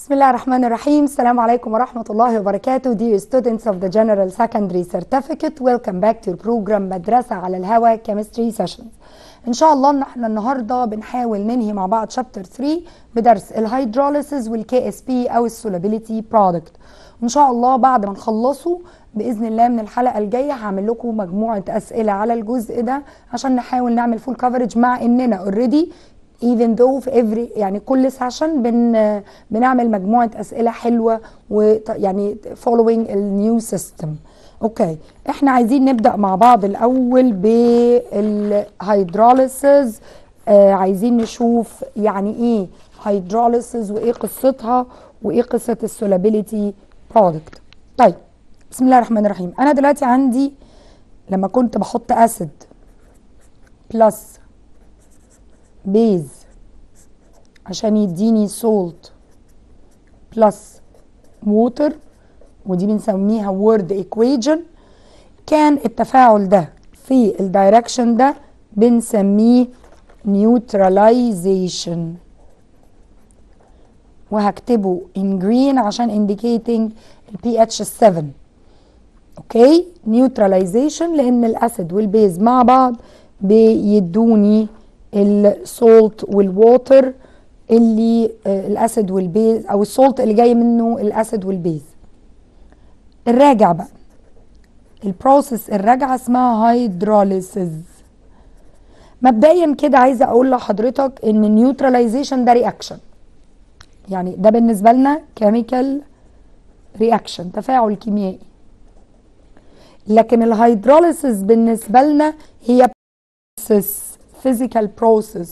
بسم الله الرحمن الرحيم السلام عليكم ورحمة الله وبركاته Dear students of the General Secondary Certificate Welcome back to your program مدرسة على الهوا Chemistry Sessions إن شاء الله إن احنا النهاردة بنحاول ننهي مع بعض Chapter 3 بدرس الهيدروليسيس والكي اس بي أو السولابيليتي برودكت وإن شاء الله بعد ما نخلصه بإذن الله من الحلقة الجاية هعمل لكم مجموعة أسئلة على الجزء ده عشان نحاول نعمل فول كفرج مع إننا اوريدي even though في every يعني كل سيشن بن بنعمل مجموعه اسئله حلوه ويعني following النيو سيستم اوكي احنا عايزين نبدا مع بعض الاول بالهيدروليسز آه عايزين نشوف يعني ايه هيدروليسز وايه قصتها وايه قصه السولابيليتي برودكت طيب بسم الله الرحمن الرحيم انا دلوقتي عندي لما كنت بحط اسيد بلس بيز عشان يديني سولت بلس ووتر ودي بنسميها وورد ايكويجن كان التفاعل ده في الدايركشن ده بنسميه نيوتراليزيشن وهكتبه in green عشان indicating البي اتش 7 اوكي نيوتراليزيشن لان الاسيد والبيز مع بعض بيدوني السولت والووتر اللي آه الاسيد والبيز او السولت اللي جاي منه الاسيد والبيز الراجع بقى البروسيس الراجعه اسمها هيدروليسيس مبدئيا كده عايزه اقول لحضرتك ان النيوتراليزيشن ده رياكشن يعني ده بالنسبه لنا كيميكال رياكشن تفاعل كيميائي لكن الهيدروليسيس بالنسبه لنا هي بروسيس physical process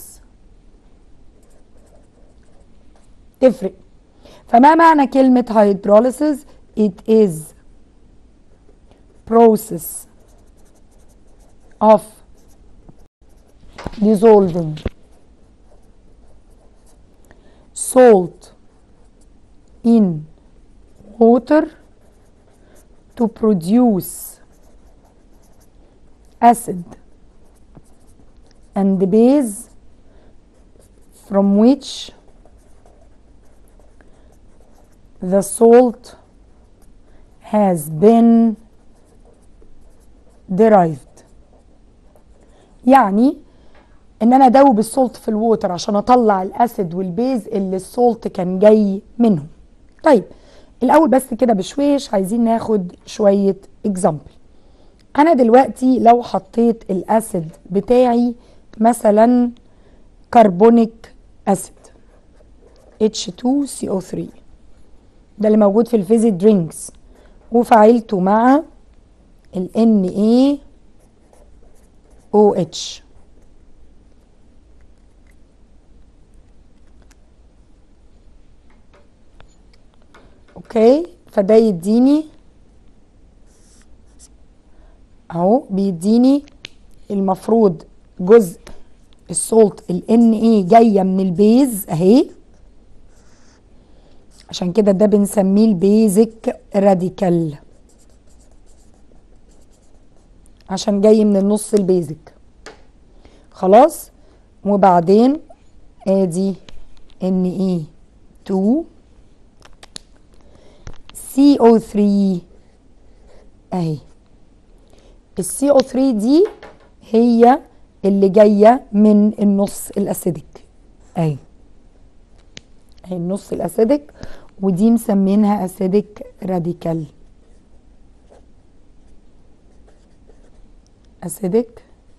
تفرق فما معنى كلمة hydrolysis it is process of dissolving salt in water to produce acid and the base from which the salt has been derived يعني ان انا ادوب السولت في الووتر عشان اطلع الاسيد والبيز اللي السولت كان جاي منهم طيب الاول بس كده بشويش عايزين ناخد شويه اكزامبل انا دلوقتي لو حطيت الاسيد بتاعي مثلا كربونيك اسيد H2CO3 ده اللي موجود في الفيزي درينكس وفعلته مع ال NaOH اوكي فده يديني اهو بيديني المفروض جزء السولت ال Na جايه من البيز اهي عشان كده ده بنسميه البيزك راديكال عشان جاي من النص البيزك خلاص وبعدين ادي Na2 CO3 اهي السي او 3 دي هي اللي جايه من النص الاسيدك اهي اهي النص الاسيدك ودي مسمينها اسيدك راديكال اسيدك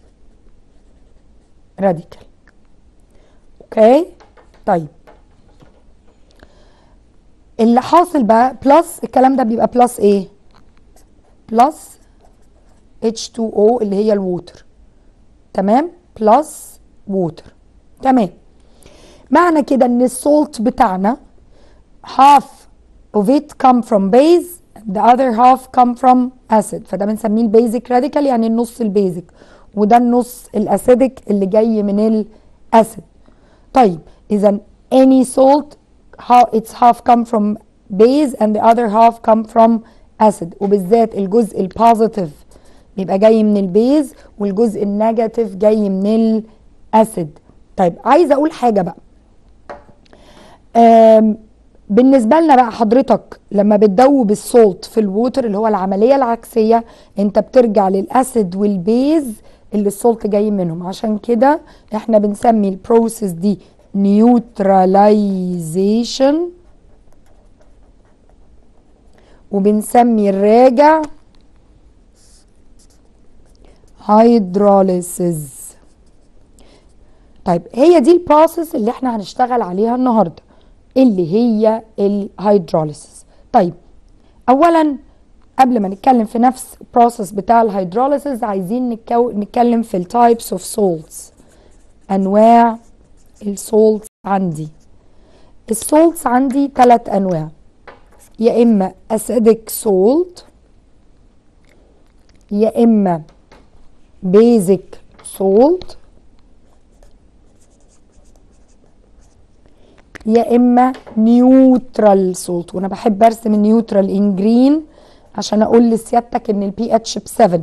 راديكال اوكي طيب اللي حاصل بقى بلس الكلام ده بيبقى بلس ايه بلس H2O اللي هي الووتر تمام بلس ووتر تمام معنى كده ان السولت بتاعنا half of it come from base the other half come from acid فده بنسميه البيزك راديكال يعني النص البيزك وده النص الاسيدك اللي جاي من الاسيد طيب اذا any salt how its half come from base and the other half come from acid وبالذات الجزء البوزيتيف بيبقى جاي من البيز والجزء النيجاتيف جاي من الاسيد طيب عايزه اقول حاجه بقى بالنسبة لنا بقى حضرتك لما بتدوب السولت في الووتر اللي هو العملية العكسية انت بترجع للاسيد والبيز اللي السولت جاي منهم عشان كده احنا بنسمي البروسيس دي نيوتراليزيشن وبنسمي الراجع هيدروليسيس طيب هي دي البروسيس اللي احنا هنشتغل عليها النهارده اللي هي الهيدروليسيس طيب اولا قبل ما نتكلم في نفس البروسيس بتاع الهيدروليسيس عايزين نتكو... نتكلم في التايبس اوف سولتس انواع السولتس عندي السولتس عندي ثلاث انواع يا اما acidic salt يا اما basic salt يا اما نيوترال سولت وانا بحب ارسم النيوترال ان جرين عشان اقول لسيادتك ان البي اتش ب 7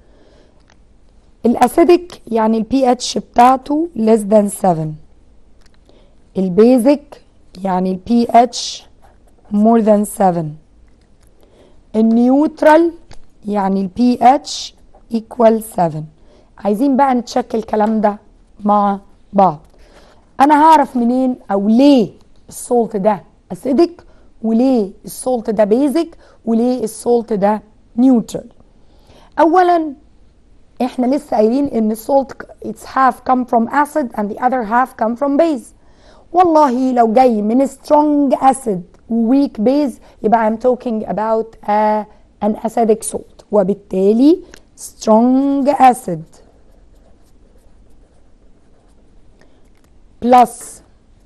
الاسيدك يعني البي اتش بتاعته less than 7 البيزك يعني البي اتش more than 7 النيوترال يعني البي اتش equal 7 عايزين بقى نتشك الكلام ده مع بعض انا هعرف منين او ليه السولت ده اسيدك وليه السولت ده بيزك وليه السولت ده نيوترال اولا احنا لسه قايلين ان السولت its half come from acid and the other half come from base والله لو جاي من strong acid weak base يبقى I'm talking about a, an acidic salt وبالتالي strong acid plus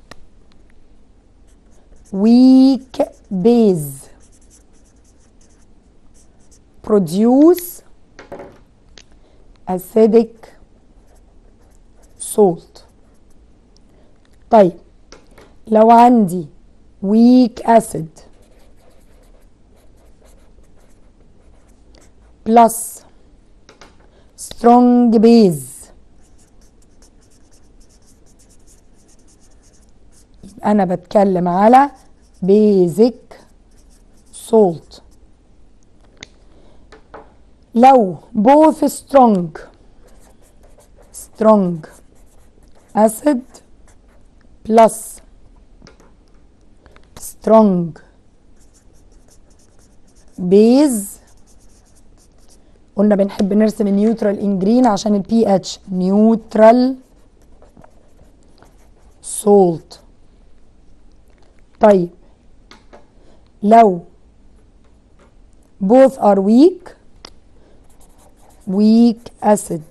weak base produce acidic salt طيب لو عندي weak acid plus strong base انا بتكلم على basic salt لو both strong strong acid plus strong base قلنا بنحب نرسم النيوترال ان جرين عشان البي اتش نيوترال سولت طيب لو both are weak weak acid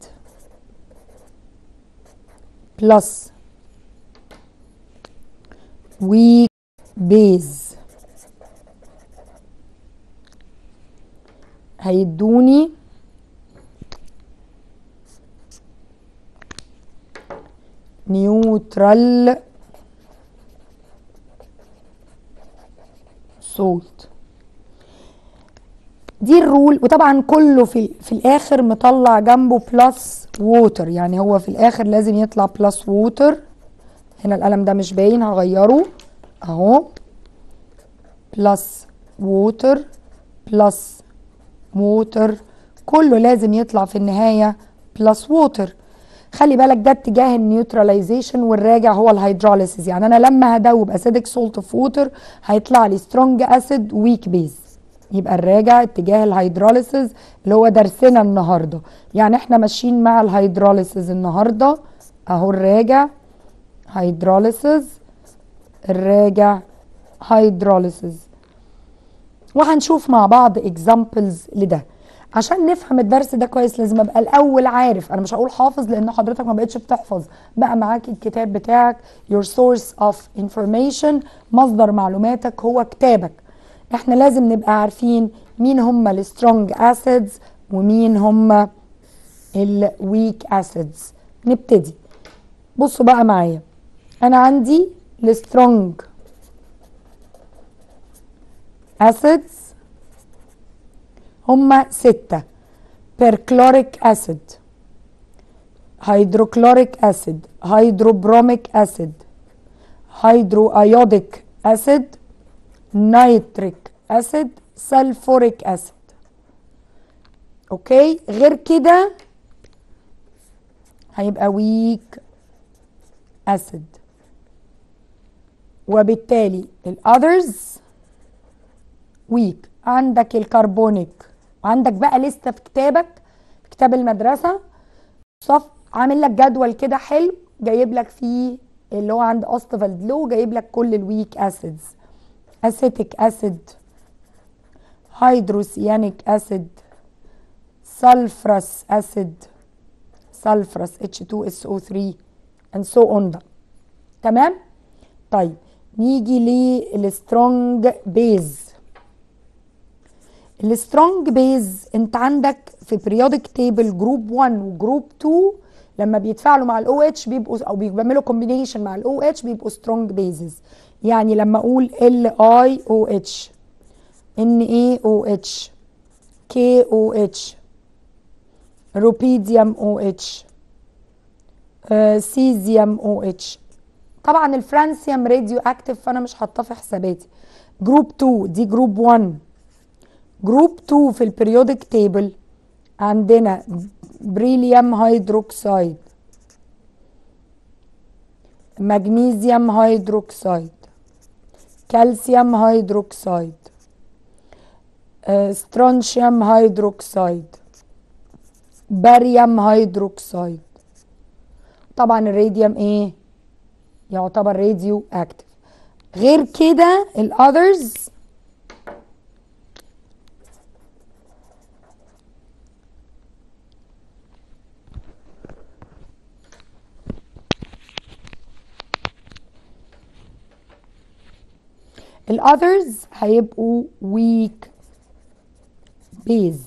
plus weak base هيدوني نيوترال سولت دي الرول وطبعا كله في في الاخر مطلع جنبه بلس ووتر يعني هو في الاخر لازم يطلع بلس ووتر هنا القلم ده مش باين هغيره اهو بلس ووتر بلس ووتر كله لازم يطلع في النهايه بلس ووتر خلي بالك ده اتجاه النيوتراليزيشن والراجع هو الهيدروليسيس يعني انا لما هدوب اسيدك سولت في ووتر هيطلع لي سترونج اسيد ويك بيز يبقى الراجع اتجاه الهيدروليسيس اللي هو درسنا النهارده يعني احنا ماشيين مع الهيدروليسيس النهارده اهو الراجع هيدروليسيس الراجع هيدروليسيس وهنشوف مع بعض اكزامبلز لده عشان نفهم الدرس ده كويس لازم ابقى الاول عارف انا مش هقول حافظ لان حضرتك ما بقتش بتحفظ بقى معاك الكتاب بتاعك your source of information مصدر معلوماتك هو كتابك احنا لازم نبقى عارفين مين هم السترونج اسيدز ومين هم الويك اسيدز نبتدي بصوا بقى معايا انا عندي السترونج اسيدز هما ستة بيركلوريك أسيد هيدروكلوريك أسيد هيدروبروميك أسيد هيدرو أيوديك أسيد نيتريك اسيد سلفوريك اسيد اوكي غير كده هيبقى ويك اسيد وبالتالي الاذرز ويك عندك الكربونيك وعندك بقى لسه في كتابك في كتاب المدرسه صف عامل لك جدول كده حلو جايب لك فيه اللي هو عند اوستفالد لو جايب لك كل الويك اسيدز اسيتيك اسيد هيدروسيانيك اسيد سلفرس اسيد سلفرس H2SO3 and so on ده تمام طيب نيجي للسترونج بيز السترونج بيز انت عندك في بريودك تيبل جروب 1 وجروب 2 لما بيتفاعلوا مع الاو اتش بيبقوا او بيعملوا كومبينيشن مع الاو اتش بيبقوا سترونج بيزز يعني لما اقول ال اي او اتش ان اي او اتش كي او اتش روبيديوم او اتش سيزيوم او اتش طبعا الفرانسيوم راديو اكتف فانا مش حاطاه في حساباتي جروب 2 دي جروب 1 جروب 2 في البريودك تيبل عندنا بريليوم هيدروكسيد مغنيسيوم هيدروكسيد كالسيوم هيدروكسيد سترونشيوم هيدروكسيد باريوم هيدروكسيد طبعا الراديوم ايه يعتبر راديو اكتف غير كده الاذرز الاذرز هيبقوا ويك بيز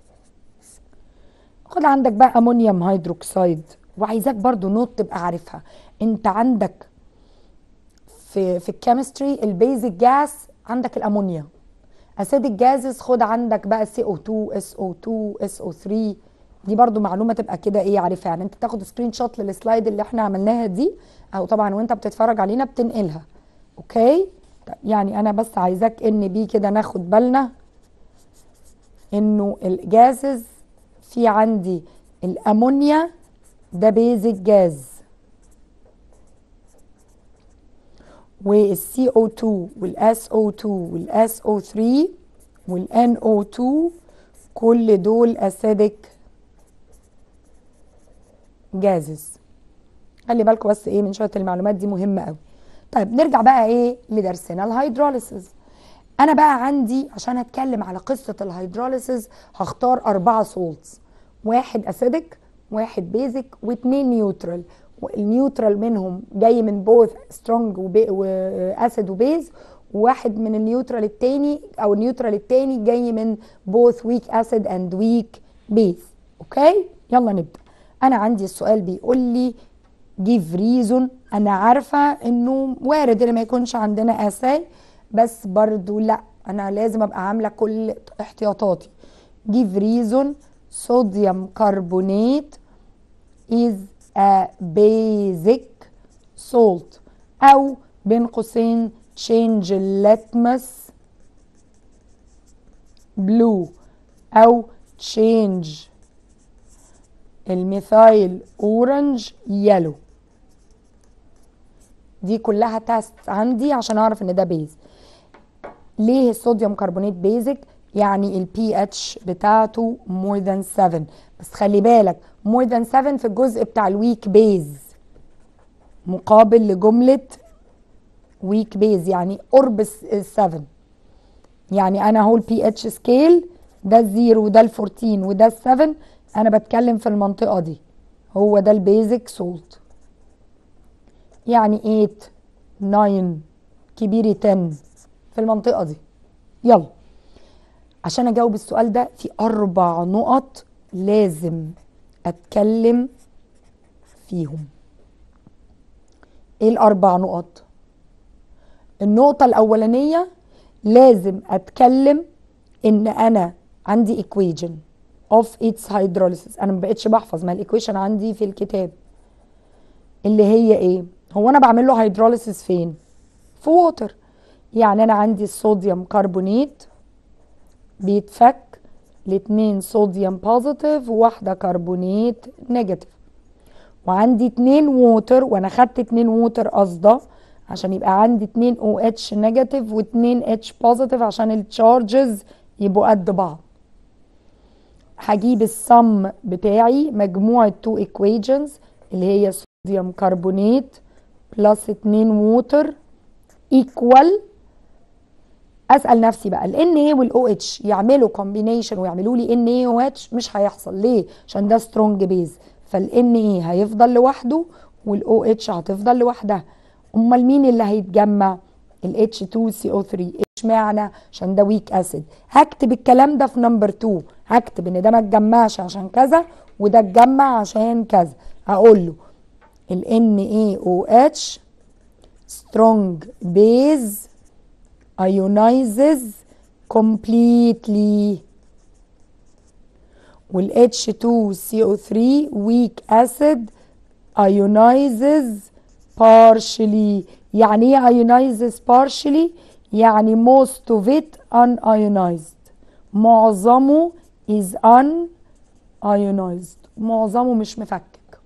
خد عندك بقى امونيوم هيدروكسيد وعايزاك برضو نوت تبقى عارفها انت عندك في في الكيمستري البيزك جاس عندك الامونيا اسيدك جازز خد عندك بقى سي او 2 اس او 2 اس او 3 دي برضو معلومه تبقى كده ايه عارفها يعني انت تاخد سكرين شوت للسلايد اللي احنا عملناها دي او طبعا وانت بتتفرج علينا بتنقلها اوكي طيب يعني انا بس عايزاك ان بي كده ناخد بالنا انه الجازز في عندي الامونيا ده بيزك جاز والسي او 2 والاس او 2 والاس او 3 والان او 2 كل دول اسيدك جازز خلي بالكم بس ايه من شويه المعلومات دي مهمه قوي طيب نرجع بقى ايه لدرسنا الهيدروليسيس انا بقى عندي عشان اتكلم على قصه الهيدروليسيس هختار اربعه سولتس واحد اسيدك واحد بيزك واثنين نيوترال النيوترال منهم جاي من بوث سترونج واسيد وبيز وواحد من النيوترال التاني او النيوترال التاني جاي من بوث ويك اسيد اند ويك بيز اوكي يلا نبدا انا عندي السؤال بيقول لي جيف ريزون انا عارفه انه وارد ان ما يكونش عندنا اساي بس برضو لا انا لازم ابقى عامله كل احتياطاتي جيف ريزون صوديوم كربونات is a basic salt او بين قوسين change اللتمس blue او change الميثايل اورنج يلو دي كلها تيست عندي عشان اعرف ان ده بيز ليه الصوديوم كربونات بيزك يعني البي اتش بتاعته more than 7 بس خلي بالك more than 7 في الجزء بتاع الويك بيز مقابل لجملة ويك بيز يعني قرب ال 7 يعني انا اهو البي اتش سكيل ده الزيرو وده ال 14 وده ال 7 انا بتكلم في المنطقة دي هو ده البيزك سولت يعني 8 9 كبيري 10 في المنطقة دي يلا عشان اجاوب السؤال ده في اربع نقط لازم اتكلم فيهم ايه الاربع نقط النقطة الاولانية لازم اتكلم ان انا عندي equation of its hydrolysis انا ما بقتش بحفظ ما الايكويشن عندي في الكتاب اللي هي ايه هو انا بعمل له hydrolysis فين في ووتر يعني انا عندي الصوديوم كربونيت بيتفك لاتنين صوديوم بوزيتيف وواحده كربونيت نيجاتيف وعندي اتنين ووتر وانا خدت اتنين ووتر قصده عشان يبقى عندي اتنين او اتش نيجاتيف واتنين اتش بوزيتيف عشان التشارجز يبقوا قد بعض هجيب السم بتاعي مجموع تو ايكويجنز اللي هي صوديوم كربونيت بلس 2 ووتر ايكوال اسال نفسي بقى ال Na وال OH يعملوا كومبينيشن ويعملوا لي NaOH مش هيحصل ليه عشان ده سترونج بيز فال Na هيفضل لوحده وال OH هتفضل لوحدها امال مين اللي هيتجمع ال H2CO3 اشمعنى عشان ده ويك اسيد هكتب الكلام ده في نمبر 2 هكتب ان ده ما اتجمعش عشان كذا وده اتجمع عشان كذا هقول له ال NaOH strong base ionizes completely وال H2CO3 weak acid ionizes partially يعني ايه ionizes partially يعني most of it unionized معظمه is unionized معظمه مش مفكك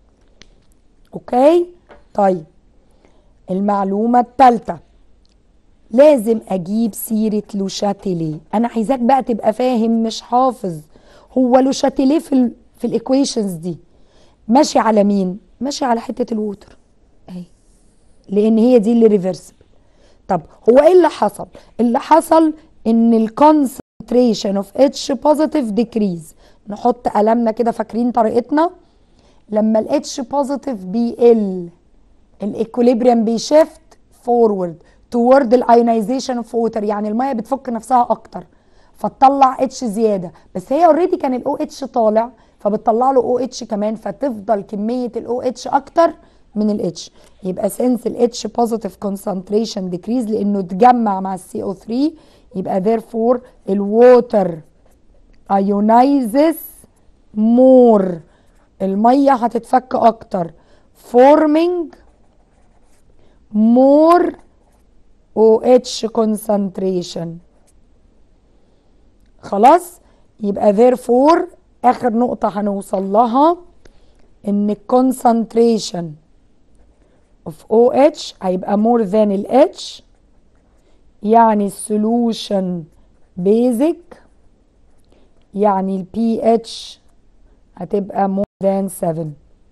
اوكي طيب المعلومة الثالثة لازم اجيب سيرة لوشاتيليه انا عايزاك بقى تبقى فاهم مش حافظ هو لوشاتيليه في ال في الايكويشنز دي ماشي على مين ماشي على حتة الووتر اهي لان هي دي اللي ريفرسبل طب هو ايه اللي حصل اللي حصل ان الكونسنتريشن اوف اتش بوزيتيف ديكريز نحط قلمنا كده فاكرين طريقتنا لما الاتش بوزيتيف بيقل الايكوليبريم بيشفت فورورد تورد الايونيزيشن اوف ووتر يعني الميه بتفك نفسها اكتر فتطلع اتش زياده بس هي اوريدي كان الاو اتش طالع فبتطلع له او اتش كمان فتفضل كميه الاو اتش اكتر من الاتش يبقى سنس الاتش بوزيتيف كونسنتريشن ديكريز لانه اتجمع مع السي او 3 يبقى therefore الووتر ايونايزز مور الميه هتتفك اكتر forming more OH concentration خلاص يبقى therefore اخر نقطة هنوصل لها ان concentration of OH هيبقى more than ال H يعني solution basic يعني ال pH هتبقى more than 7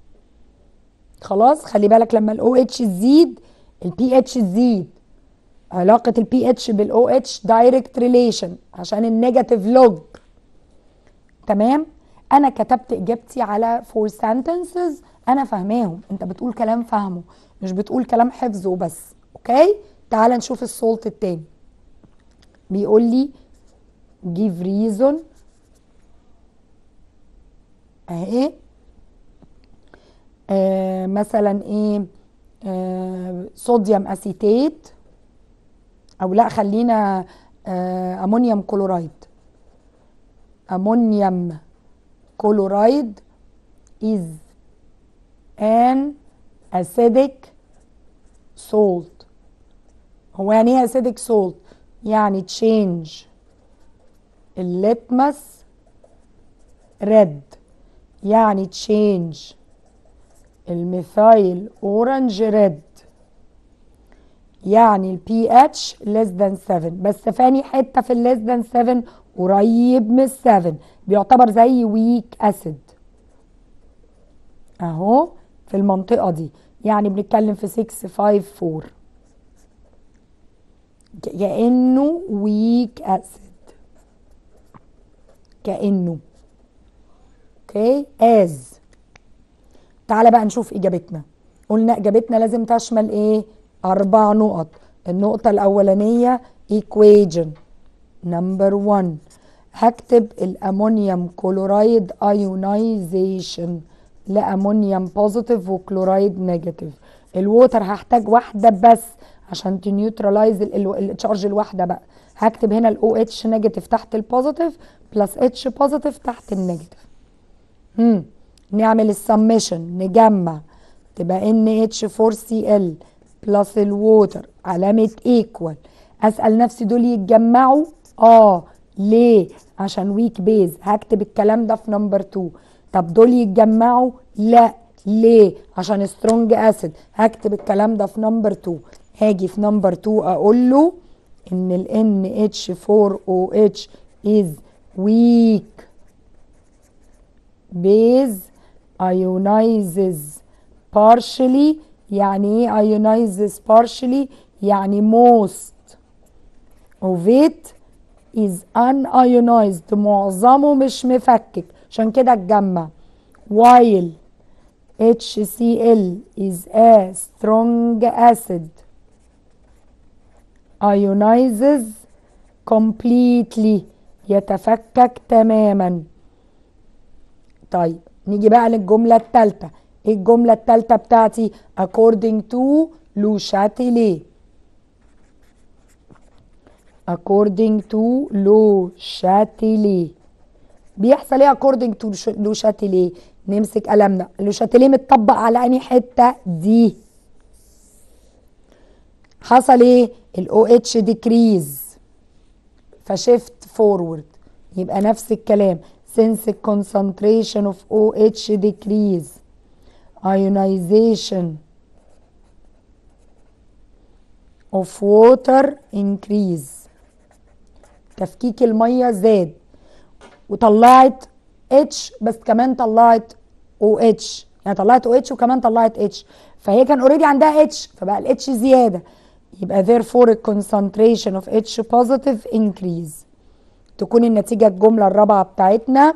خلاص خلي بالك لما ال OH تزيد ال pH تزيد علاقة ال pH بال OH direct relation عشان النيجاتيف لوج تمام انا كتبت اجابتي على فور sentences انا فاهماهم انت بتقول كلام فاهمه مش بتقول كلام حفظه وبس اوكي تعال نشوف السولت التاني بيقول لي give reason اهي آه مثلا ايه آه صوديوم اسيتيت او لا خلينا آه امونيوم كلورايد امونيوم كلورايد is an acidic salt هو يعني ايه acidic salt يعني change الليتمس ريد يعني تشينج الميثايل اورنج ريد يعني البي اتش less than 7 بس ثاني حته في less than 7 قريب من 7 بيعتبر زي ويك اسيد اهو في المنطقه دي يعني بنتكلم في 6 5 4 كانه ويك اسيد كانه اوكي از تعالى بقى نشوف اجابتنا قلنا اجابتنا لازم تشمل ايه اربع نقط النقطه الاولانيه equation نمبر 1 هكتب الامونيوم كلورايد ايونايزيشن لامونيوم بوزيتيف وكلورايد نيجاتيف الووتر هحتاج واحده بس عشان تنيوترلايز التشارج الواحده بقى هكتب هنا الاو اتش نيجاتيف تحت البوزيتيف بلس اتش بوزيتيف تحت النيجاتيف امم نعمل السمشن نجمع تبقى ان اتش 4 سي ال بلس الووتر علامه ايكوال اسال نفسي دول يتجمعوا اه ليه عشان ويك بيز هكتب الكلام ده في نمبر 2 طب دول يتجمعوا لا ليه عشان سترونج اسيد هكتب الكلام ده في نمبر 2 هاجي في نمبر 2 اقول له ان ال NH4OH is weak base ionizes partially يعني ايه ionizes partially يعني most of it is unionized معظمه مش مفكك عشان كده اتجمع while HCl is a strong acid ionizes completely يتفكك تماما طيب نيجي بقى للجملة التالتة ايه الجملة التالتة بتاعتي according to لو شاتيليه according to لو شاتيليه بيحصل ايه according to لو شاتيليه نمسك قلمنا لو شاتيليه متطبق على انهي حتة دي حصل ايه الاو اتش ديكريز فشيفت فورورد يبقى نفس الكلام since concentration of OH decrease ionization of water increase تفكيك المية زاد وطلعت H بس كمان طلعت OH يعني طلعت OH وكمان طلعت H فهي كان اوريدي عندها H فبقى ال H زيادة يبقى therefore the concentration of H positive increase تكون النتيجة الجملة الرابعة بتاعتنا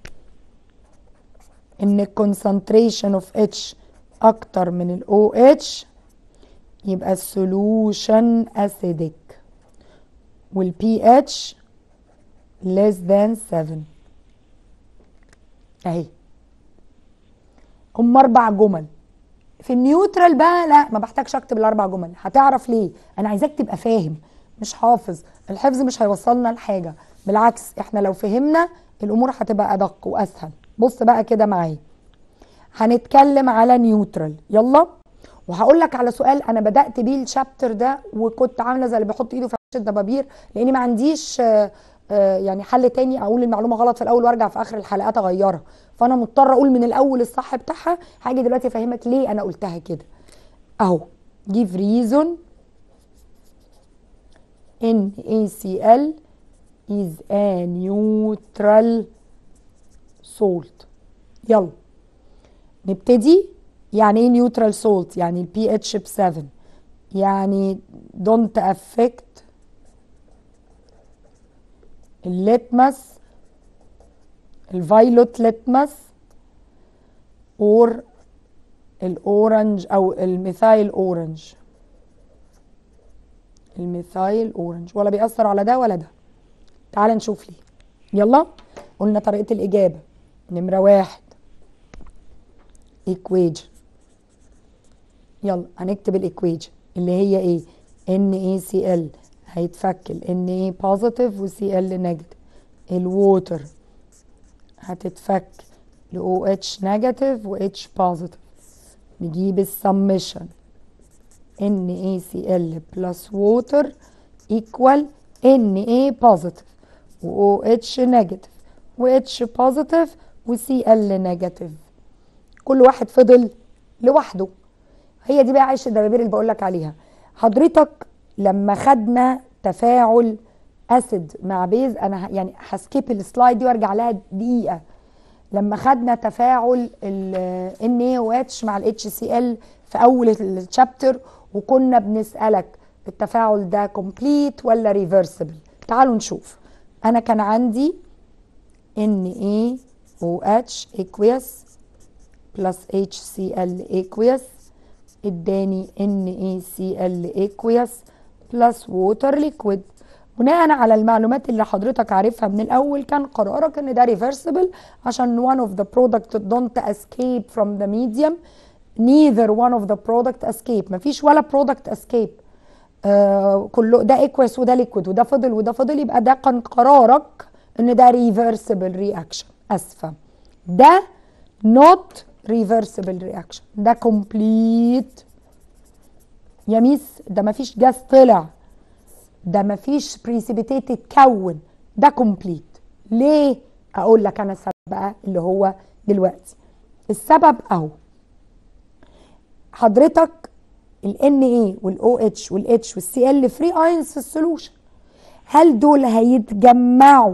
ان concentration of H اكتر من ال OH يبقى السولوشن acidic وال pH less than 7 اهي هم اربع جمل في النيوترال بقى لا ما بحتاجش اكتب الاربع جمل هتعرف ليه انا عايزاك تبقى فاهم مش حافظ الحفظ مش هيوصلنا لحاجه بالعكس احنا لو فهمنا الامور هتبقى ادق واسهل بص بقى كده معايا هنتكلم على نيوترال يلا وهقول لك على سؤال انا بدات بيه الشابتر ده وكنت عامله زي اللي بيحط ايده في عش الدبابير لاني ما عنديش آه، آه، يعني حل تاني اقول المعلومه غلط في الاول وارجع في اخر الحلقات اغيرها فانا مضطره اقول من الاول الصح بتاعها هاجي دلوقتي افهمك ليه انا قلتها كده اهو give reason NaCl is a neutral salt يلا نبتدي يعني ايه neutral salt يعني البي اتش ب 7 يعني don't affect الليتمس الفايلوت ليتمس اور الاورنج او الميثايل اورنج الميثايل اورنج ولا بيأثر على ده ولا ده تعال نشوف ليه يلا قلنا طريقة الإجابة نمرة واحد equation يلا هنكتب الايكويجن اللي هي ايه NaCl هيتفك ال Na positive و Cl negative الووتر هتتفك ل OH negative و H positive نجيب السمشن NaCl plus water equal Na positive و OH negative و H positive و Cl negative كل واحد فضل لوحده هي دي بقى عيش الدبابير اللي بقول لك عليها حضرتك لما خدنا تفاعل اسيد مع بيز انا ه- يعني هسكيب السلايد دي وارجع لها دقيقه لما خدنا تفاعل ال NaOH مع ال HCl في اول الشابتر وكنا بنسالك التفاعل ده كومبليت ولا ريفرسبل تعالوا نشوف انا كان عندي NaOH aqueous بلس HCl aqueous اداني NaCl aqueous بلس ووتر ليكويد بناء على المعلومات اللي حضرتك عارفها من الاول كان قرارك ان ده ريفرسبل عشان one of the product don't escape from the medium neither one of the product escape مفيش ولا product escape آه كله ده اكويس وده ليكويد وده فضل وده فضل يبقى ده كان قرارك ان ده ريفرسبل رياكشن اسفه ده not reversible reaction ده complete يا ميس ده مفيش جاز طلع ده مفيش بريسيبيتيت اتكون ده كومبليت ليه اقول لك انا السبب بقى اللي هو دلوقتي السبب اهو حضرتك ال Na وال OH وال H وال Cl فري ايونز في السولوشن هل دول هيتجمعوا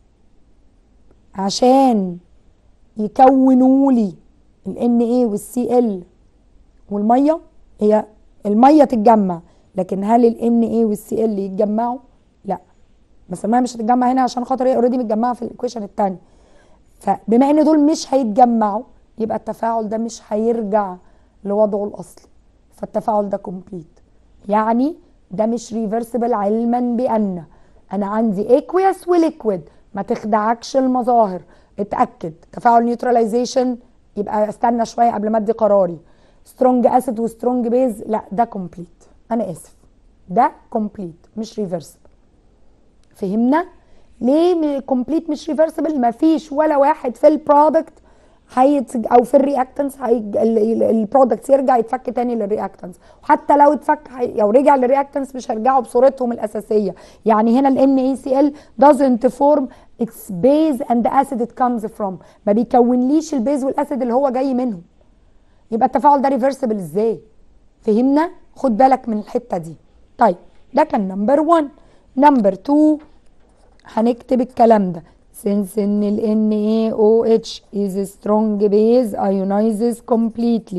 عشان يكونوا لي ال Na وال Cl والميه هي الميه تتجمع لكن هل ال Na وال Cl يتجمعوا لا بس الميه مش هتتجمع هنا عشان خاطر هي اوريدي متجمعه في الايكويشن الثانيه فبما ان دول مش هيتجمعوا يبقى التفاعل ده مش هيرجع لوضعه الاصلي فالتفاعل ده كومبليت يعني ده مش ريفرسبل علما بان انا عندي اكويس وليكويد ما تخدعكش المظاهر اتاكد تفاعل نيوتراليزيشن يبقى استنى شويه قبل ما ادي قراري سترونج اسيد وسترونج بيز لا ده كومبليت انا اسف ده كومبليت مش ريفرسبل فهمنا ليه كومبليت مش ريفرسبل مفيش ولا واحد في البرودكت هيت او في الرياكتنس البرودكت يرجع يتفك تاني للرياكتنس وحتى لو اتفك هي- او رجع للرياكتنس مش هيرجعوا بصورتهم الاساسيه يعني هنا ال NaCl doesn't form its base and the acid it comes from ما بيكونليش البيز والاسيد اللي هو جاي منهم يبقى التفاعل ده ريفرسبل ازاي فهمنا خد بالك من الحته دي طيب ده كان نمبر 1 نمبر 2 هنكتب الكلام ده since ان ال NaOH is a strong base ionizes completely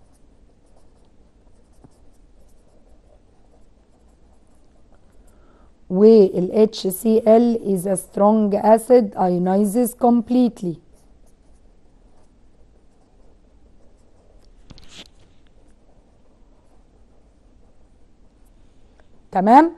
وال HCl is a strong acid ionizes completely تمام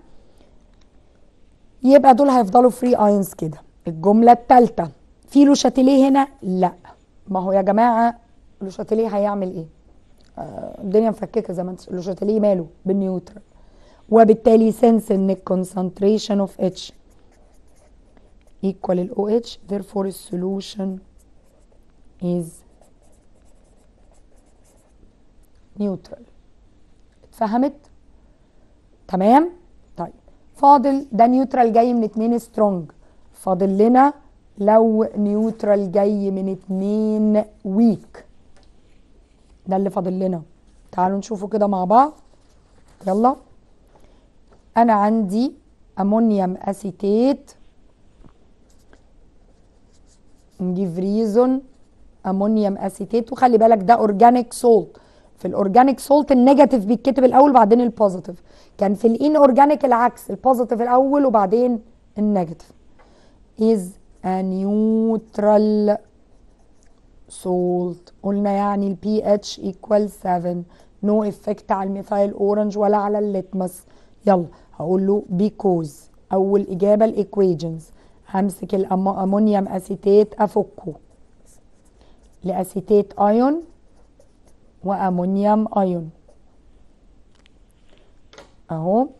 يبقى دول هيفضلوا فري ايونز كده الجمله الثالثه في لو شاتيليه هنا لا ما هو يا جماعه لو شاتيليه هيعمل ايه آه الدنيا مفككه زي ما انت لو شاتيليه ماله بالنيوترال وبالتالي سنس ان الكونسنتريشن اوف اتش equal ال OH therefore the solution is neutral اتفهمت تمام طيب فاضل ده نيوترال جاي من اتنين سترونج فاضل لنا لو نيوترال جاي من اتنين ويك ده اللي فاضل لنا تعالوا نشوفه كده مع بعض يلا انا عندي امونيوم اسيتيت نجيب ريزون امونيوم اسيتيت وخلي بالك ده اورجانيك سولت في الاورجانيك سولت النيجاتيف بيتكتب الاول بعدين البوزيتيف كان في الان اورجانيك العكس البوزيتيف الاول وبعدين النيجاتيف is a neutral salt قلنا يعني ال pH equal 7 no effect على الميثايل اورنج ولا على الليتمس يلا هقول له because اول اجابه الايكويجنز همسك الامونيوم اسيتيت افكه لاسيتيت ايون وامونيوم ايون اهو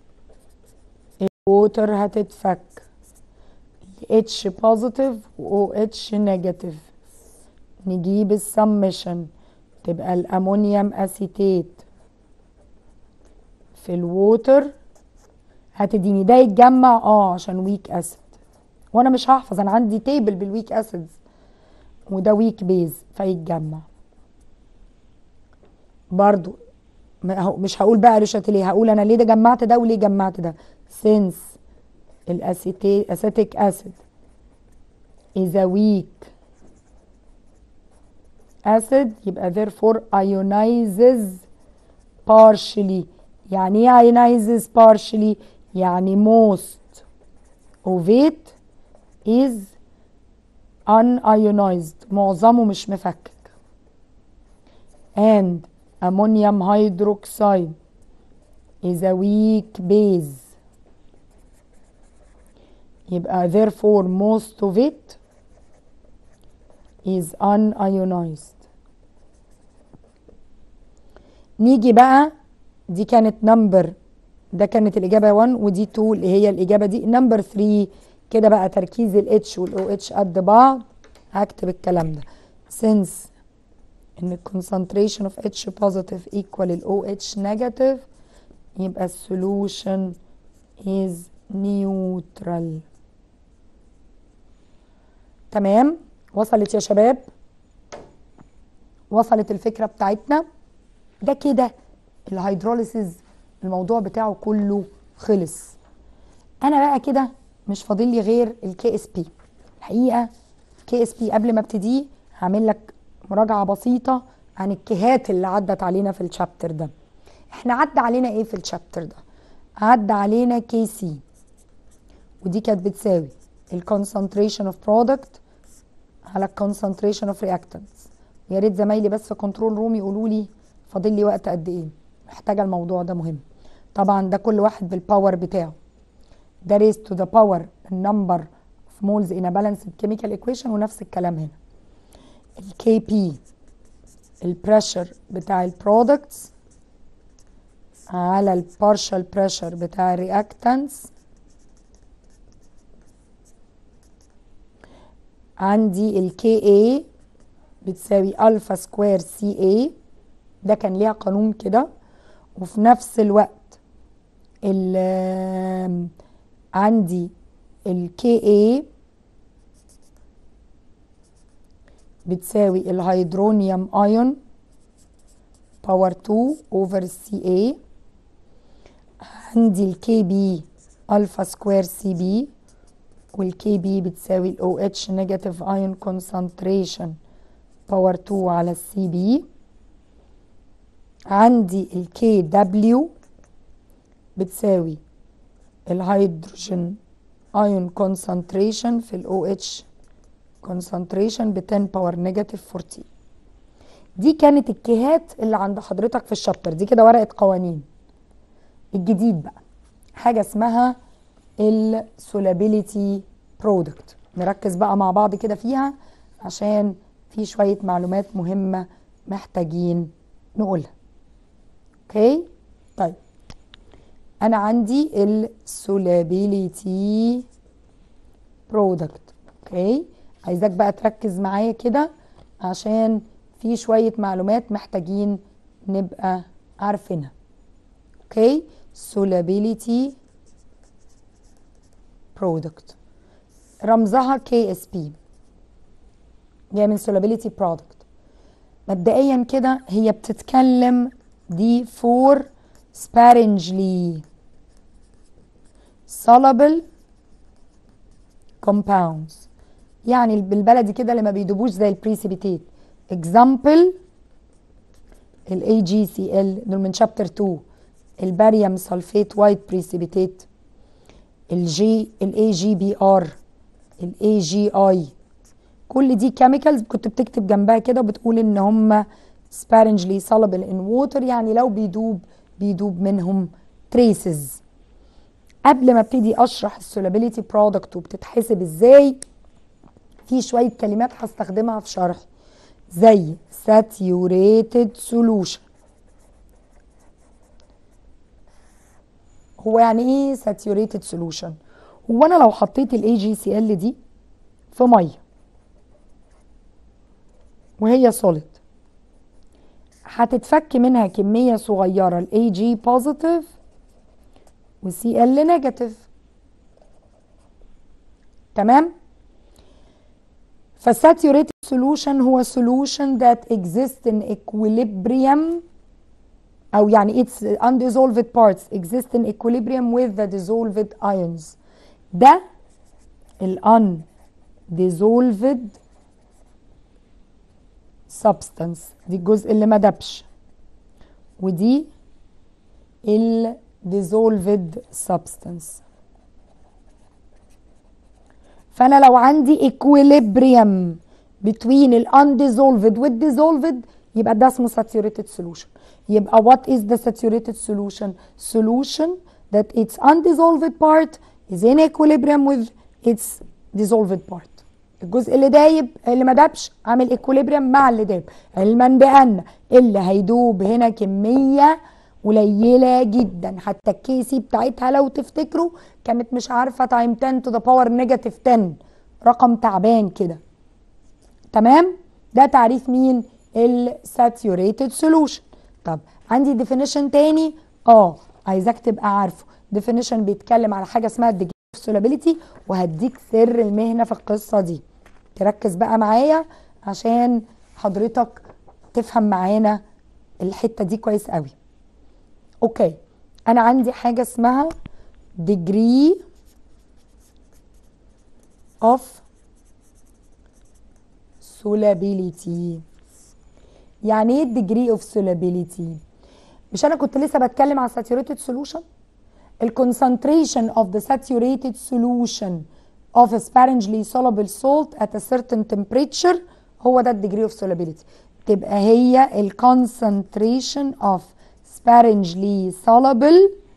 الووتر هتتفك اتش بوزيتيف و اتش نيجاتيف نجيب السمشن تبقى الامونيوم اسيتيت في الووتر هتديني ده يتجمع اه عشان ويك اسيد وانا مش هحفظ انا عندي تيبل بالويك اسيدز وده ويك بيز فيتجمع برضو مش هقول بقى ليه هقول انا ليه ده جمعت ده وليه جمعت ده since الاسيتيك اسيد is a weak acid يبقى therefore ionizes partially يعني ايه ionizes partially يعني most of it is unionized معظمه مش مفكك and ammonium hydroxide is a weak base يبقى therefore most of it is unionized نيجي بقى دي كانت نمبر ده كانت الإجابة 1 ودي 2 اللي هي الإجابة دي نمبر 3 كده بقى تركيز ال H وال OH قد بعض هكتب الكلام ده since ان concentration of H positive equal ال OH negative يبقى السولوشن is neutral تمام وصلت يا شباب وصلت الفكرة بتاعتنا ده كده الهيدروليسيز الموضوع بتاعه كله خلص انا بقى كده مش فاضل لي غير الكي اس بي الحقيقه كي اس بي قبل ما ابتديه هعمل لك مراجعه بسيطه عن الكيهات اللي عدت علينا في الشابتر ده احنا عدى علينا ايه في الشابتر ده عدى علينا كي سي ودي كانت بتساوي الكونسنتريشن اوف برودكت على الكونسنتريشن اوف رياكتنتس يا ريت زمايلي بس في كنترول روم يقولوا لي فاضل لي وقت قد ايه محتاجه الموضوع ده مهم طبعا ده كل واحد بالباور بتاعه ده raised to the power number of moles in a balanced chemical equation ونفس الكلام هنا الكي بي البريشر بتاع البرودكتس على البارشال بريشر بتاع الرياكتانس عندي الكي اي بتساوي الفا سكوير سي اي ده كان ليها قانون كده وفي نفس الوقت ال عندي الكي اي بتساوي الهيدرونيوم ايون باور 2 اوفر السي اي عندي الكي بي الفا سكوير سي بي والكي بي بتساوي الاو اتش نيجاتيف ايون كونسنتريشن باور 2 على السي بي عندي الكي دبليو بتساوي الهيدروجين ايون كونسنتريشن في الاو اتش كونسنتريشن ب 10 باور نيجاتيف 14 دي كانت الكيهات اللي عند حضرتك في الشابتر دي كده ورقه قوانين الجديد بقى حاجه اسمها السولابيليتي برودكت نركز بقى مع بعض كده فيها عشان في شويه معلومات مهمه محتاجين نقولها اوكي طيب انا عندي السولابيليتي برودكت اوكي عايزاك بقى تركز معايا كده عشان في شويه معلومات محتاجين نبقى عارفينها اوكي solubility product رمزها KSP جايه من solubility product مبدئيا كده هي بتتكلم دي for sparingly soluble compounds يعني بالبلدي كده اللي ما بيدوبوش زي البريسيبيتيت example ال AgCl دول من شابتر 2 الباريوم سلفيت وايت بريسيبيتيت الجي الاي جي بي ار الاي جي اي كل دي كيميكالز كنت بتكتب جنبها كده وبتقول ان هم sparingly soluble in water يعني لو بيدوب بيدوب منهم traces قبل ما ابتدي اشرح السولابيليتي برودكت وبتتحسب ازاي في شويه كلمات هستخدمها في شرحي زي saturated solution هو يعني ايه saturated solution هو انا لو حطيت الاي جي سي ال دي في ميه وهي solid هتتفك منها كميه صغيره الاي جي بوزيتيف وسي ال نيجاتيف تمام فالساتيوريتد solution هو solution that exists in equilibrium او يعني its undissolved parts exist in equilibrium with the dissolved ions ده ال undissolved substance دي الجزء اللي ما دبش ودي ال dissolved substance فانا لو عندي equilibrium between ال undissolved وال dissolved يبقى ده اسمه saturated solution يبقى what is the saturated solution solution that its undissolved part is in equilibrium with its dissolved part الجزء اللي دايب اللي ما دابش عامل equilibrium مع اللي داب علما بان اللي هيدوب هنا كميه قليله جدا حتى الكيسي بتاعتها لو تفتكروا كانت مش عارفه تايم 10 to the power نيجاتيف 10 رقم تعبان كده تمام ده تعريف مين الساتيوريتد سولوشن طب عندي ديفينيشن تاني اه عايزاك تبقى عارفه definition بيتكلم على حاجه اسمها degree of solubility وهديك سر المهنه في القصه دي تركز بقى معايا عشان حضرتك تفهم معانا الحته دي كويس قوي اوكي انا عندي حاجه اسمها degree of solubility يعني ايه degree of solubility مش انا كنت لسه بتكلم على saturated solution الكونسنتريشن of the saturated solution of a sparingly soluble salt at a certain temperature هو ده degree of solubility تبقى هي ال concentration of sparingly soluble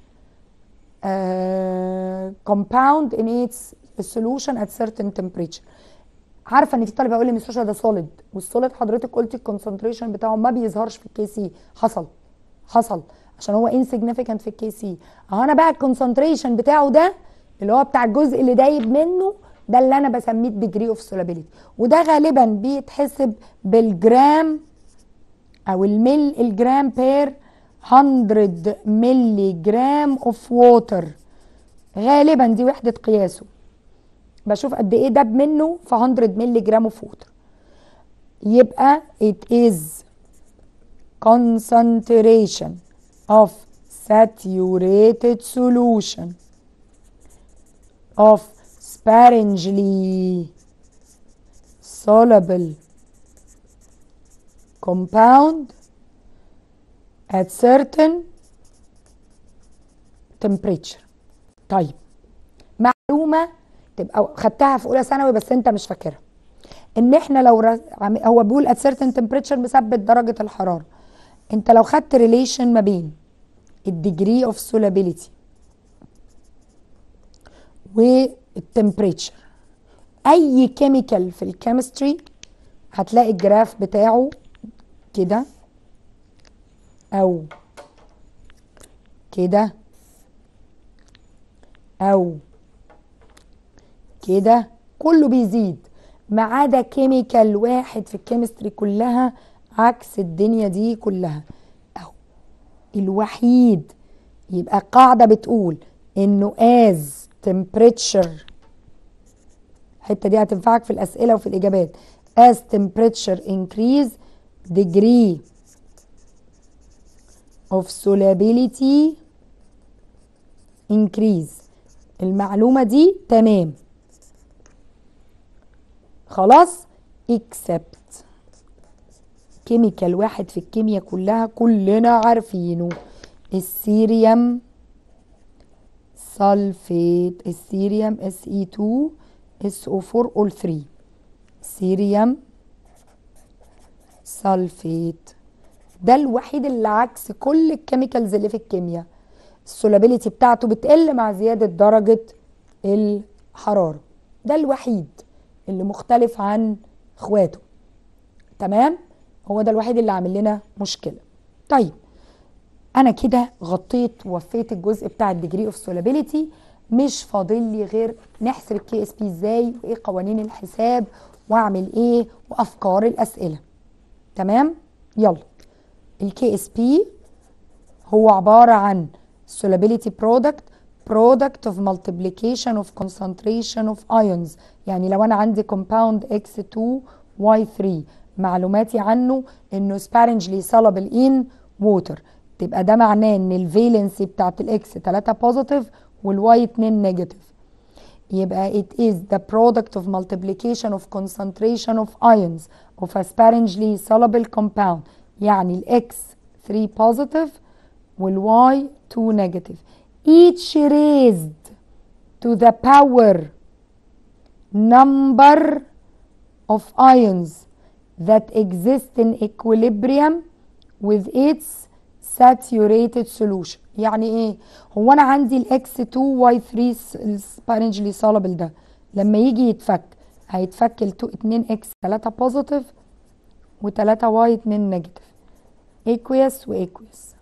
uh, compound in its solution at certain temperature عارفه ان في طالب هيقول لي مستشفى ده سوليد والسوليد حضرتك قلتي الكونسنتريشن بتاعه ما بيظهرش في الكي سي حصل حصل عشان هو انسيجنيفيكانت في الكي سي اهو انا بقى الكونسنتريشن بتاعه ده اللي هو بتاع الجزء اللي دايب منه ده اللي انا بسميه الديجري اوف سولابيليتي وده غالبا بيتحسب بالجرام او المل الجرام بير 100 ملي جرام اوف ووتر غالبا دي وحده قياسه بشوف قد ايه داب منه في 100 ملي جرام اوف ووتر يبقى it is concentration of saturated solution of sparingly soluble compound at certain temperature طيب معلومه تبقى خدتها في اولى ثانوي بس انت مش فاكرها ان احنا لو ر... هو بيقول at certain temperature مثبت درجه الحراره انت لو خدت ريليشن ما بين الديجري اوف سولابيليتي والتمبريتشر اي كيميكال في الكيمستري هتلاقي الجراف بتاعه كده او كده او كده كله بيزيد ما عدا كيميكال واحد في الكيمستري كلها عكس الدنيا دي كلها اهو الوحيد يبقى قاعدة بتقول انه as temperature الحتة دي هتنفعك في الأسئلة وفي الإجابات as temperature increase degree of solubility increase المعلومة دي تمام خلاص except كيميكال واحد في الكيمياء كلها كلنا عارفينه السيريوم سلفيت السيريوم اس اي 2 اس او 4 اول 3 سيريوم سلفيت ده الوحيد اللي عكس كل الكيميكالز اللي في الكيمياء السولابيليتي بتاعته بتقل مع زيادة درجة الحرارة ده الوحيد اللي مختلف عن اخواته تمام هو ده الوحيد اللي عامل لنا مشكله طيب انا كده غطيت ووفيت الجزء بتاع الديجري اوف سولابيليتي مش فاضل لي غير نحسب الكي اس بي ازاي وايه قوانين الحساب واعمل ايه وافكار الاسئله تمام يلا الكي اس بي هو عباره عن solubility product product of multiplication of concentration of ions يعني لو انا عندي compound X2Y3 معلوماتي عنه انه sparingly soluble in water تبقى ده معناه ان الفالنسي بتاعت الاكس 3 بوزيتيف والواي 2 نيجاتيف يبقى it is the product of multiplication of concentration of ions of a sparingly soluble compound يعني الاكس 3 positive والواي 2 negative each raised to the power number of ions that exist in equilibrium with its saturated solution يعني ايه هو انا عندي الاكس 2 واي 3 السبارنجلي soluble ده لما يجي يتفك هيتفك ل 2 اكس 3 بوزيتيف و3 واي 2 نيجاتيف aqueous واqueous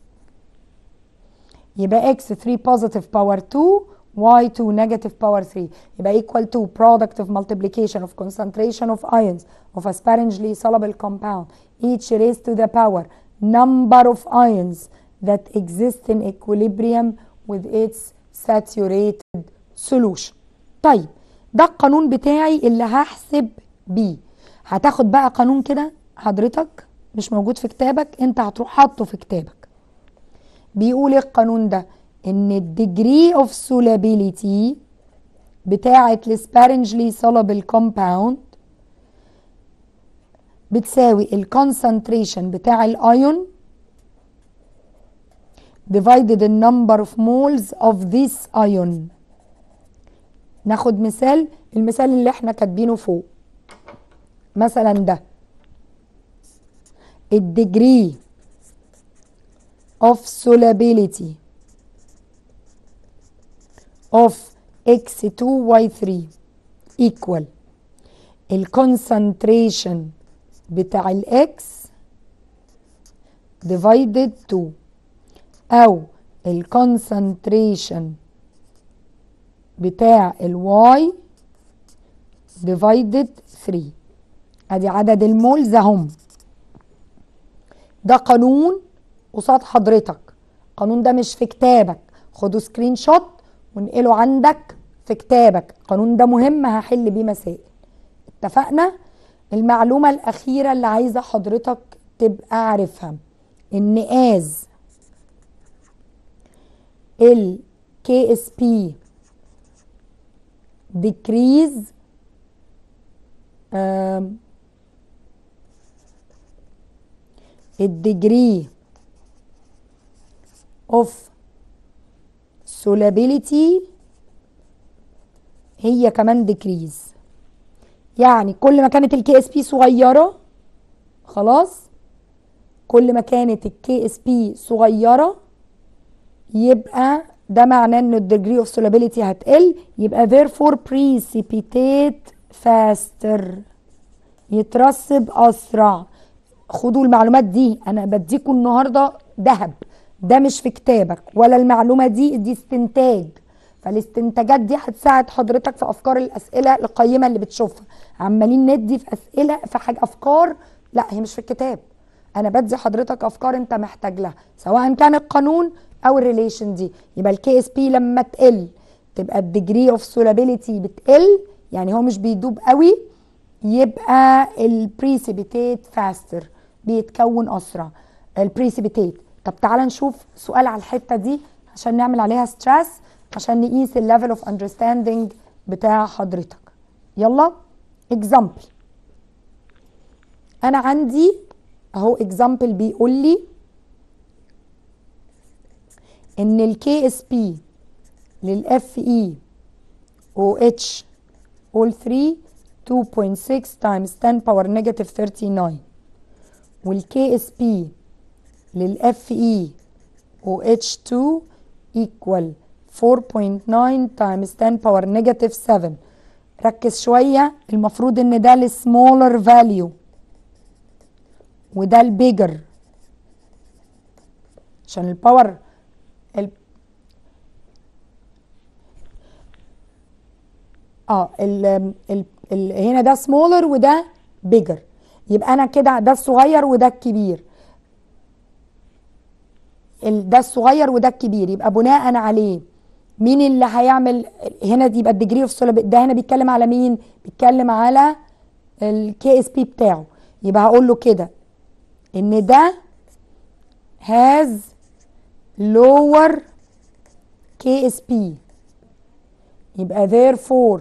يبقى x 3 positive power 2 y 2 negative power 3 يبقى equal to product of multiplication of concentration of ions of a sparingly soluble compound each raised to the power number of ions that exist in equilibrium with its saturated solution طيب ده القانون بتاعي اللي هحسب بيه هتاخد بقى قانون كده حضرتك مش موجود في كتابك انت هتروح حاطه في كتابك بيقول ايه القانون ده ان الديجري اوف solubility بتاعه السبارنجلي soluble compound بتساوي الكونسنتريشن بتاع الايون divided the number of moles of this ion ناخد مثال المثال اللي احنا كاتبينه فوق مثلا ده الديجري of solubility of x2y3 equal الكونسنتريشن بتاع الاكس divided 2 او الكونسنتريشن بتاع الواي divided 3 ادي عدد المولز اهم ده قانون قصاد حضرتك القانون ده مش في كتابك خدوا سكرين شوت وانقله عندك في كتابك القانون ده مهم هحل بيه مسائل اتفقنا المعلومة الأخيرة اللي عايزة حضرتك تبقى عارفها إن از ال KSP decrease um, الديجري of solubility هي كمان decrease يعني كل ما كانت الكي اس بي صغيره خلاص كل ما كانت الكي اس بي صغيره يبقى ده معناه ان الديجري اوف solubility هتقل يبقى therefore precipitate faster يترسب اسرع خدوا المعلومات دي انا بديكم النهارده ذهب ده مش في كتابك ولا المعلومه دي دي استنتاج فالاستنتاجات دي هتساعد حضرتك في افكار الاسئله القيمه اللي بتشوفها عمالين ندي في اسئله في حاجه افكار لا هي مش في الكتاب انا بدي حضرتك افكار انت محتاج لها سواء كان القانون او الريليشن دي يبقى الكي اس بي لما تقل تبقى الديجري اوف سولابيليتي بتقل يعني هو مش بيدوب قوي يبقى البريسيبيتيت فاستر بيتكون اسرع البريسيبيتيت طب تعالى نشوف سؤال على الحته دي عشان نعمل عليها ستريس عشان نقيس الليفل اوف اندرستاندينج بتاع حضرتك يلا اكزامبل انا عندي اهو اكزامبل بيقول لي ان الكي اس بي للاف اي او اتش all 3 2.6 times 10 power negative 39 والكي اس بي للاف اي او اتش 2 equal 4.9 times 10 power negative 7 ركز شوية المفروض ان ده السمولر فاليو وده البيجر عشان الباور ال... اه ال... ال... ال... هنا ده سمولر وده بيجر يبقى انا كده ده الصغير وده الكبير ال... ده الصغير وده الكبير يبقى بناء عليه مين اللي هيعمل هنا دي يبقى الديجري اوف ده هنا بيتكلم على مين بيتكلم على الكي اس بي بتاعه يبقى هقول له كده ان ده has lower KSP يبقى therefore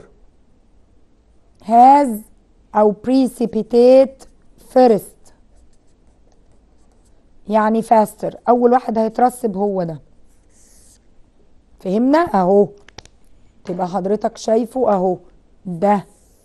has او precipitate first يعني faster اول واحد هيترسب هو ده فهمنا اهو تبقى حضرتك شايفه اهو ده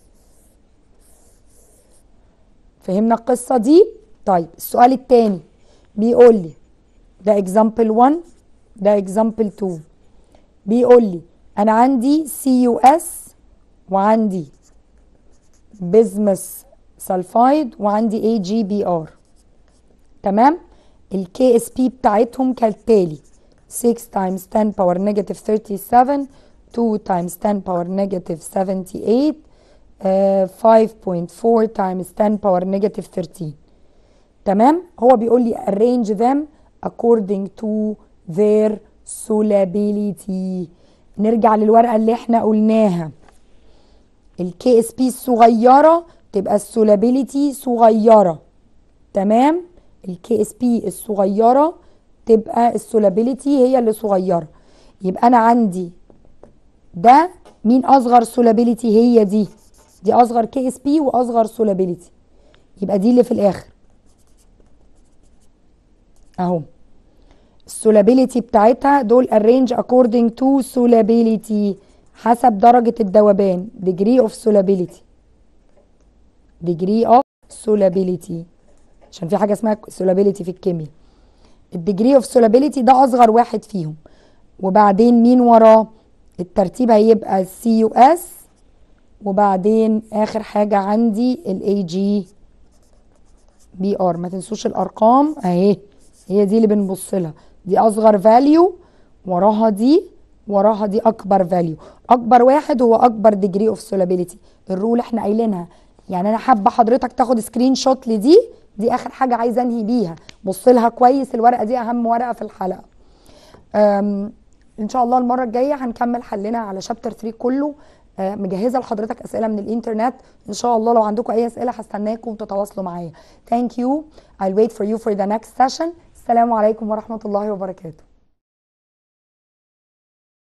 فهمنا القصة دي طيب السؤال التاني بيقول لي ده example 1 ده example 2 بيقول لي انا عندي سي يو اس وعندي بيزمس سلفايد وعندي اي جي بي ار تمام الكي اس بي بتاعتهم كالتالي 6 times 10 power negative 37 2 times 10 power negative 78 uh, 5.4 times 10 power negative 13 تمام هو بيقول لي arrange them according to their solubility نرجع للورقة اللي احنا قلناها الكي اس بي الصغيرة تبقى السولابيليتي صغيرة تمام الكي اس بي الصغيرة تبقى السولابيليتي هي اللي صغيرة يبقى انا عندي ده مين اصغر سولابيليتي هي دي دي اصغر كي اس بي واصغر سولابيليتي يبقى دي اللي في الاخر اهو السولابيليتي بتاعتها دول arrange according to solubility حسب درجة الذوبان degree of solubility degree of solubility عشان في حاجة اسمها solubility في الكيمياء الديجري اوف solubility ده اصغر واحد فيهم وبعدين مين وراه الترتيب هيبقى السي يو اس وبعدين اخر حاجة عندي الاي جي بي ار ما تنسوش الارقام اهي هي دي اللي بنبص لها دي اصغر فاليو وراها دي وراها دي اكبر فاليو اكبر واحد هو اكبر ديجري اوف سولابيليتي الرول احنا قايلينها يعني انا حابه حضرتك تاخد سكرين شوت لدي دي اخر حاجه عايزه انهي بيها بص لها كويس الورقه دي اهم ورقه في الحلقه أم، ان شاء الله المره الجايه هنكمل حلنا على شابتر 3 كله آه، مجهزه لحضرتك اسئله من الانترنت ان شاء الله لو عندكم اي اسئله هستناكم تتواصلوا معايا thank you I'll wait for you for the next session السلام عليكم ورحمه الله وبركاته